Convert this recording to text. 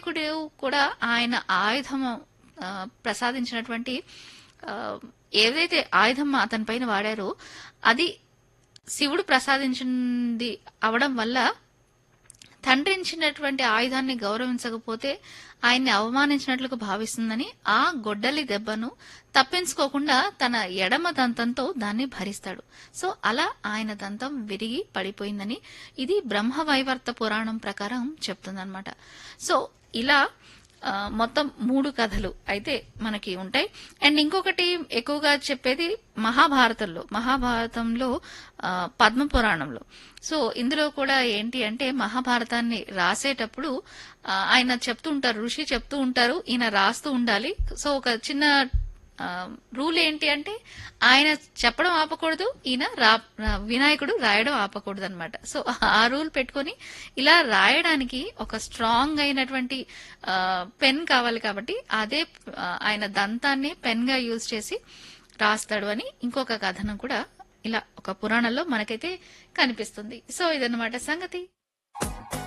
వినాయకుడు కూడా ఆయన ఆయుధం ఆ, ప్రసాదించినటువంటి ఆ, ఏదైతే ఆయుధం అతని పైన వాడారో అది శివుడు ప్రసాదించింది అవడం వల్ల తండ్రి ఇచ్చినటువంటి ఆయుధాన్ని గౌరవించకపోతే ఆయన్ని అవమానించినట్లుగా భావిస్తుందని ఆ గొడ్డలి దెబ్బను తప్పించుకోకుండా తన ఎడమ దంతంతో దాన్ని భరిస్తాడు సో అలా ఆయన దంతం విరిగి పడిపోయిందని ఇది బ్రహ్మవైవర్త పురాణం ప్రకారం చెప్తుందన్నమాట సో ఇలా ఆ, మొత్తం మూడు కథలు అయితే మనకి ఉంటాయి అండ్ ఇంకొకటి ఎక్కువగా చెప్పేది మహాభారతంలో మహాభారతంలో ఆ, పద్మ పురాణంలో సో ఇందులో కూడా ఏంటి అంటే మహాభారతాన్ని రాసేటప్పుడు ఆ, ఆయన చెప్తూ ఉంటారు ఋషి చెప్తూ ఉంటారు ఈయన రాస్తూ ఉండాలి సో ఒక చిన్న రూల్ ఏంటి అంటే ఆయన చెప్పడం ఆపకూడదు ఈయన రా రా- వినాయకుడు రాయడం ఆపకూడదు అనమాట సో ఆ రూల్ పెట్టుకొని ఇలా రాయడానికి ఒక స్ట్రాంగ్ అయినటువంటి పెన్ కావాలి కాబట్టి అదే ఆ, ఆయన దంతాన్ని పెన్ గా యూజ్ చేసి రాస్తాడు అని ఇంకొక కథనం కూడా ఇలా ఒక పురాణంలో మనకైతే కనిపిస్తుంది సో ఇదన్నమాట సంగతి